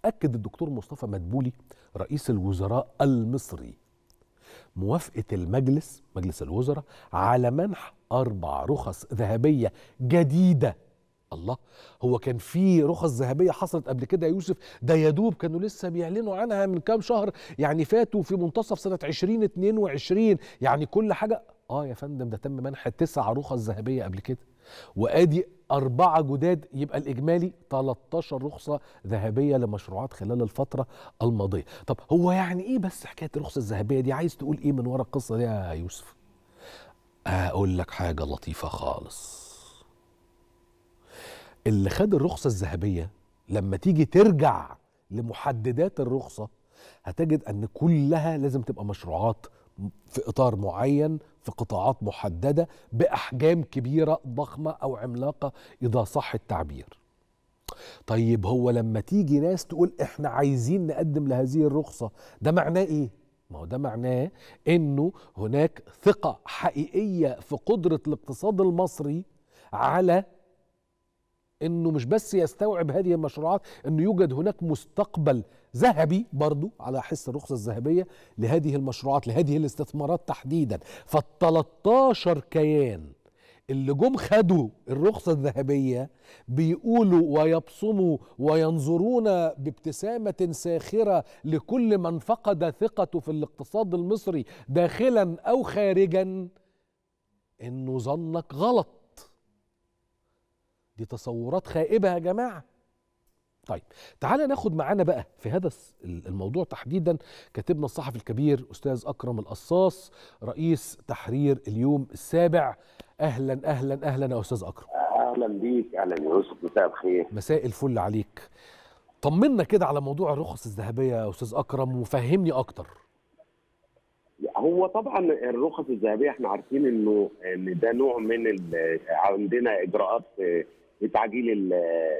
اكد الدكتور مصطفى مدبولي رئيس الوزراء المصري موافقه المجلس مجلس الوزراء على منح اربع رخص ذهبيه جديده الله هو كان في رخص ذهبيه حصلت قبل كده يا يوسف ده يا دوب كانوا لسه بيعلنوا عنها من كام شهر يعني فاتوا في منتصف سنه 2022 يعني كل حاجه اه يا فندم ده تم منح تسع رخص ذهبيه قبل كده وادي أربعة جداد يبقى الإجمالي 13 رخصة ذهبية لمشروعات خلال الفترة الماضية طب هو يعني إيه بس حكاية الرخصة الذهبية دي عايز تقول إيه من ورا القصة دي يا يوسف أقول لك حاجة لطيفة خالص اللي خد الرخصة الذهبية لما تيجي ترجع لمحددات الرخصة هتجد أن كلها لازم تبقى مشروعات في إطار معين في قطاعات محددة بأحجام كبيرة ضخمة أو عملاقة إذا صح التعبير طيب هو لما تيجي ناس تقول إحنا عايزين نقدم لهذه الرخصة ده معناه إيه؟ ما هو ده معناه انه هناك ثقه حقيقيه في قدره الاقتصاد المصري على انه مش بس يستوعب هذه المشروعات انه يوجد هناك مستقبل ذهبي برضو على حس الرخصة الذهبية لهذه المشروعات لهذه الاستثمارات تحديدا فال13 كيان اللي جم خدوا الرخصة الذهبية بيقولوا ويبصموا وينظرون بابتسامة ساخرة لكل من فقد ثقته في الاقتصاد المصري داخلا أو خارجا إنه ظنك غلط دي تصورات خائبة يا جماعة طيب تعالى ناخد معانا بقى في هذا الموضوع تحديدا كاتبنا الصحفي الكبير استاذ اكرم القصاص رئيس تحرير اليوم السابع اهلا اهلا اهلا يا استاذ اكرم اهلا بيك اهلا يا يوسف مساء الخير مساء الفل عليك طمنا كده على موضوع الرخص الذهبيه يا استاذ اكرم وفهمني اكتر هو طبعا الرخص الذهبيه احنا عارفين انه ان ده نوع من عندنا اجراءات لتعجيل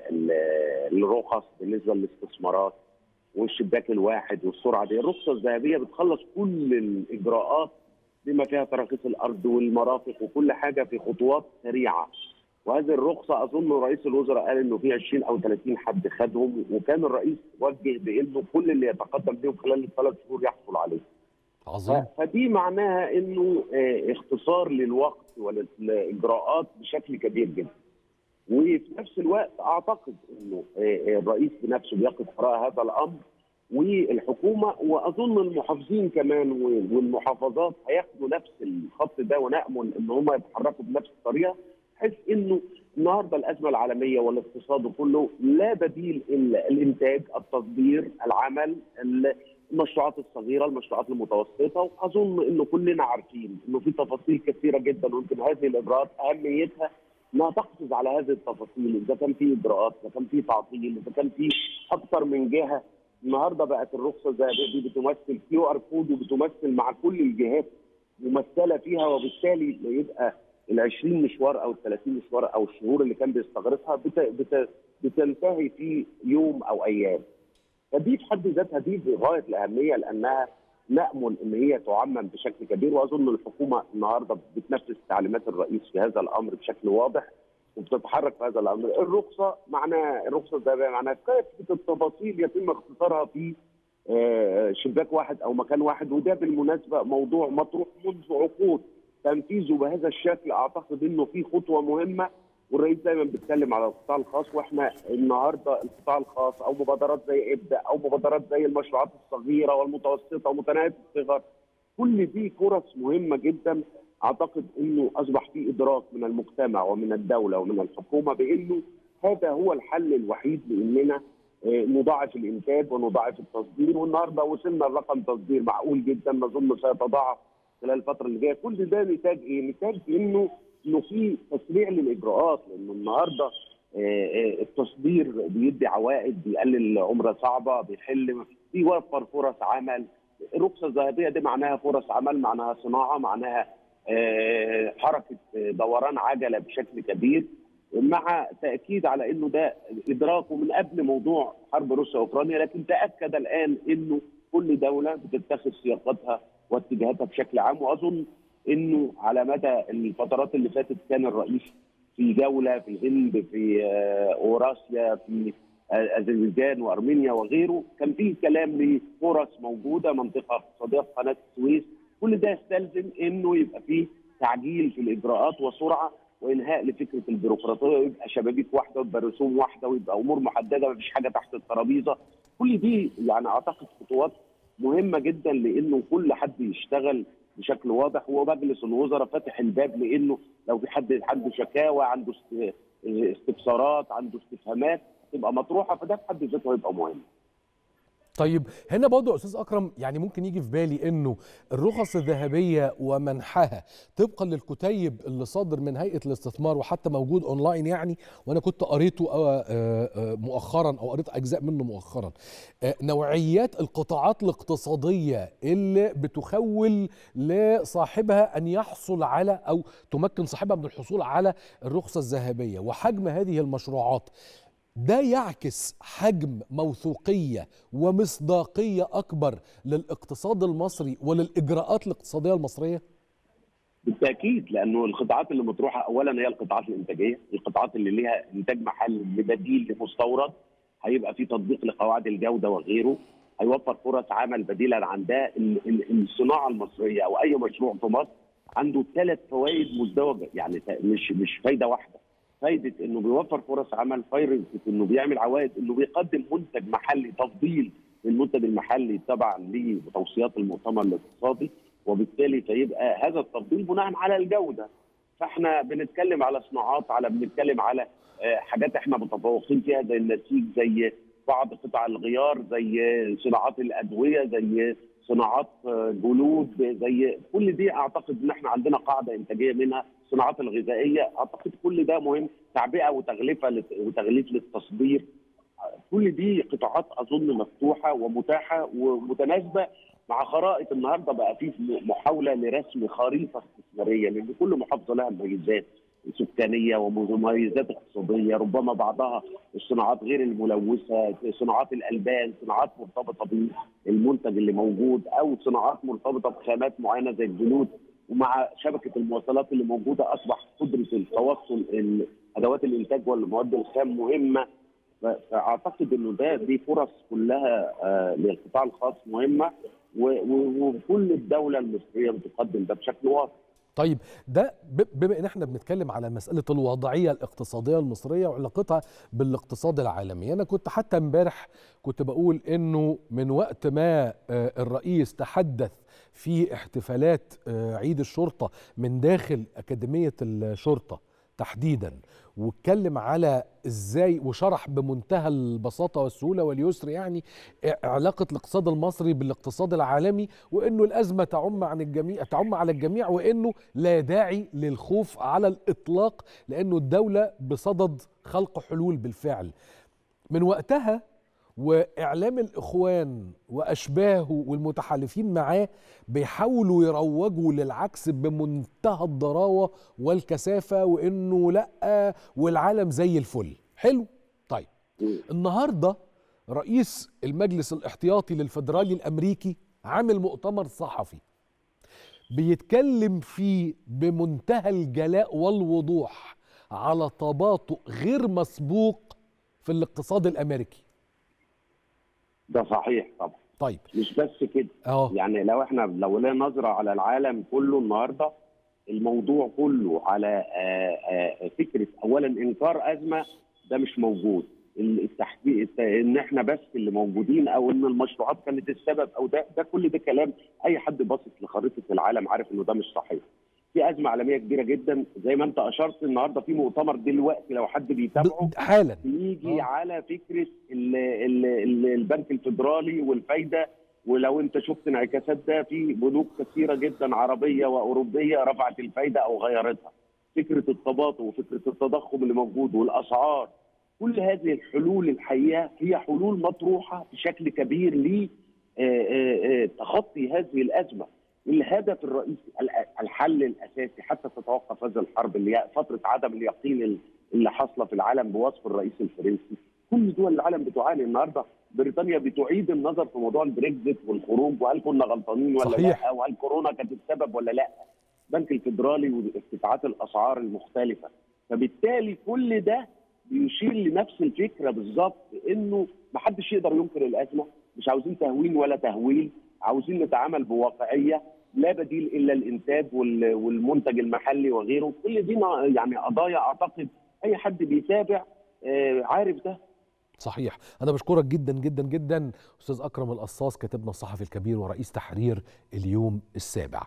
الرخص بالنسبه للاستثمارات والشباك الواحد والسرعه دي الرخصه الذهبيه بتخلص كل الاجراءات بما فيها تراخيص الارض والمرافق وكل حاجه في خطوات سريعه وهذه الرخصه اظن رئيس الوزراء قال انه في 20 او 30 حد خدهم وكان الرئيس وجه بانه كل اللي يتقدم بهم خلال الثلاث شهور يحصل عليه. عظيم فدي معناها انه اختصار للوقت وللاجراءات بشكل كبير جدا. وفي نفس الوقت اعتقد انه الرئيس بنفسه بيقف وراء هذا الامر والحكومه واظن المحافظين كمان والمحافظات هياخدوا نفس الخط ده ونامل ان هم يتحركوا بنفس الطريقه بحيث انه النهارده الازمه العالميه والاقتصاد كله لا بديل الا الانتاج، التصدير، العمل، المشروعات الصغيره، المشروعات المتوسطه واظن انه كلنا عارفين انه في تفاصيل كثيره جدا ويمكن هذه الاجراءات اهميتها انها تحافظ على هذه التفاصيل اذا كان في اجراءات اذا كان في تعطيل اذا كان في اكثر من جهه النهارده بقت الرخصه الذهبيه دي بتمثل كيو ار كود وبتمثل مع كل الجهات ممثله فيها وبالتالي يبقى ال 20 مشوار او ال 30 مشوار او الشهور اللي كان بيستغرقها بت... بت... بتنتهي في يوم او ايام. فدي في حد ذاتها دي بغايه الاهميه لانها نامل ان هي تعمم بشكل كبير واظن الحكومه النهارده بتنفذ تعليمات الرئيس في هذا الامر بشكل واضح وبتتحرك في هذا الامر، الرخصه معناها الرخصه الذهبيه معناها كافه التفاصيل يتم اختصارها في شباك واحد او مكان واحد وده بالمناسبه موضوع مطروح منذ عقود تنفيذه بهذا الشكل اعتقد انه في خطوه مهمه والرئيس دايما بيتكلم على القطاع الخاص واحنا النهارده القطاع الخاص او مبادرات زي ابدا او مبادرات زي المشروعات الصغيره والمتوسطه ومتناهيه الصغر كل دي فرص مهمه جدا اعتقد انه اصبح في ادراك من المجتمع ومن الدوله ومن الحكومه بانه هذا هو الحل الوحيد لاننا نضاعف الانتاج ونضاعف التصدير والنهارده وصلنا لرقم تصدير معقول جدا نظن سيتضاعف خلال الفتره اللي جايه كل ده نتاج ايه؟ نتاج انه انه في تسريع للاجراءات لانه النهارده التصدير بيدي عوائد بيقلل عمره صعبه بيحل بيوفر فرص عمل الرخصه الذهبيه دي معناها فرص عمل معناها صناعه معناها حركه دوران عجله بشكل كبير مع تاكيد على انه ده ادراكه من قبل موضوع حرب روسيا واوكرانيا لكن تاكد الان انه كل دوله بتتخذ سياقاتها واتجاهاتها بشكل عام واظن انه على مدى الفترات اللي فاتت كان الرئيس في جوله في الهند في اوراسيا في اذربيجان وارمينيا وغيره كان في كلام لفرص موجوده منطقه اقتصاديه في قناه السويس كل ده يستلزم انه يبقى فيه تعجيل في الاجراءات وسرعه وانهاء لفكره البيروقراطيه ويبقى شبابيك واحده ويبقى رسوم واحده ويبقى امور محدده مفيش حاجه تحت الترابيزه كل دي يعني اعتقد خطوات مهمه جدا لانه كل حد يشتغل بشكل واضح ومجلس الوزراء فاتح الباب لانه لو في حد عنده شكاوى عنده استفسارات عنده استفهامات تبقى مطروحه فده في حد ذاته هيبقى مهم. طيب هنا برضه يا استاذ اكرم يعني ممكن يجي في بالي انه الرخص الذهبيه ومنحها طبقا للكتيب اللي صادر من هيئه الاستثمار وحتى موجود اونلاين يعني وانا كنت قريته مؤخرا او قريت اجزاء منه مؤخرا نوعيات القطاعات الاقتصاديه اللي بتخول لصاحبها ان يحصل على او تمكن صاحبها من الحصول على الرخصه الذهبيه وحجم هذه المشروعات ده يعكس حجم موثوقيه ومصداقيه اكبر للاقتصاد المصري وللاجراءات الاقتصاديه المصريه؟ بالتاكيد لانه القطاعات اللي مطروحه اولا هي القطاعات الانتاجيه، القطاعات اللي ليها انتاج محلي بديل لمستورد هيبقى في تطبيق لقواعد الجوده وغيره، هيوفر فرص عمل بديلا عن ده الصناعه المصريه او اي مشروع في مصر عنده ثلاث فوائد مزدوجه يعني مش مش فايده واحده. فايده انه بيوفر فرص عمل فايده انه بيعمل عوائد انه بيقدم منتج محلي تفضيل للمنتج المحلي تبعا لتوصيات المؤتمر الاقتصادي وبالتالي فيبقى هذا التفضيل بناء على الجوده فاحنا بنتكلم على صناعات على بنتكلم على حاجات احنا متفوقين فيها زي النسيج زي بعض قطع الغيار زي صناعات الادويه زي صناعات جلود زي كل دي اعتقد ان احنا عندنا قاعده انتاجيه منها الصناعات الغذائيه اعتقد كل ده مهم تعبئه وتغليفه وتغليف للتصدير كل دي قطاعات اظن مفتوحه ومتاحه ومتناسبه مع خرائط النهارده بقى في محاوله لرسم خريطه استثماريه لان كل محافظه لها مميزات سكانيه ومميزات اقتصاديه ربما بعضها الصناعات غير الملوثه صناعات الالبان صناعات مرتبطه بالمنتج اللي موجود او صناعات مرتبطه بخامات معينه زي الجلود ومع شبكه المواصلات اللي موجوده اصبح قدره التوصل ادوات الانتاج والمواد الخام مهمه فاعتقد انه ده دي فرص كلها للقطاع الخاص مهمه وكل الدوله المصريه بتقدم ده بشكل واضح. طيب ده بما ان احنا بنتكلم على مساله الوضعيه الاقتصاديه المصريه وعلاقتها بالاقتصاد العالمي انا كنت حتى امبارح كنت بقول انه من وقت ما الرئيس تحدث في احتفالات عيد الشرطه من داخل اكاديميه الشرطه تحديدا واتكلم على ازاي وشرح بمنتهى البساطه والسهوله واليسر يعني علاقه الاقتصاد المصري بالاقتصاد العالمي وانه الازمه تعم عن الجميع تعم على الجميع وانه لا داعي للخوف على الاطلاق لانه الدوله بصدد خلق حلول بالفعل من وقتها واعلام الاخوان واشباهه والمتحالفين معاه بيحاولوا يروجوا للعكس بمنتهى الضراوه والكثافه وانه لا والعالم زي الفل حلو طيب النهارده رئيس المجلس الاحتياطي للفدرالي الامريكي عامل مؤتمر صحفي بيتكلم فيه بمنتهى الجلاء والوضوح على تباطؤ غير مسبوق في الاقتصاد الامريكي ده صحيح طبعا طيب مش بس كده اه يعني لو احنا لو لنا نظره على العالم كله النهارده الموضوع كله على آآ آآ فكره اولا انكار ازمه ده مش موجود التحقيق ان احنا بس اللي موجودين او ان المشروعات كانت السبب او ده ده كل ده كلام اي حد باصص لخريطه العالم عارف انه ده مش صحيح. في ازمه عالميه كبيره جدا زي ما انت اشرت النهارده في مؤتمر دلوقتي لو حد بيتابعه حالا بيجي أوه. على فكره ال ال ال البنك الفدرالي والفايده ولو انت شفت انعكاسات ده في بنوك كثيره جدا عربيه واوروبيه رفعت الفايده او غيرتها. فكره التباطؤ وفكره التضخم اللي موجود والاسعار كل هذه الحلول الحقيقه هي حلول مطروحه بشكل كبير لتخطي هذه الازمه. الهدف الرئيسي الحل الاساسي حتى تتوقف هذه الحرب اللي هي فتره عدم اليقين اللي حاصله في العالم بوصف الرئيس الفرنسي كل دول العالم بتعاني النهارده بريطانيا بتعيد النظر في موضوع البريكزيت والخروج وهل كنا غلطانين ولا صحيح. لا وهل كورونا كانت السبب ولا لا البنك الفدرالي وارتفاعات الاسعار المختلفه فبالتالي كل ده بيشير لنفس الفكره بالظبط انه ما حدش يقدر ينكر الازمه مش عاوزين تهوين ولا تهويل عاوزين نتعامل بواقعيه لا بديل الا الانتاج وال- والمنتج المحلي وغيره كل دي ما- يعني قضايا اعتقد اي حد بيتابع آه، عارف ده صحيح انا بشكرك جدا جدا جدا استاذ اكرم القصاص كاتبنا الصحفي الكبير ورئيس تحرير اليوم السابع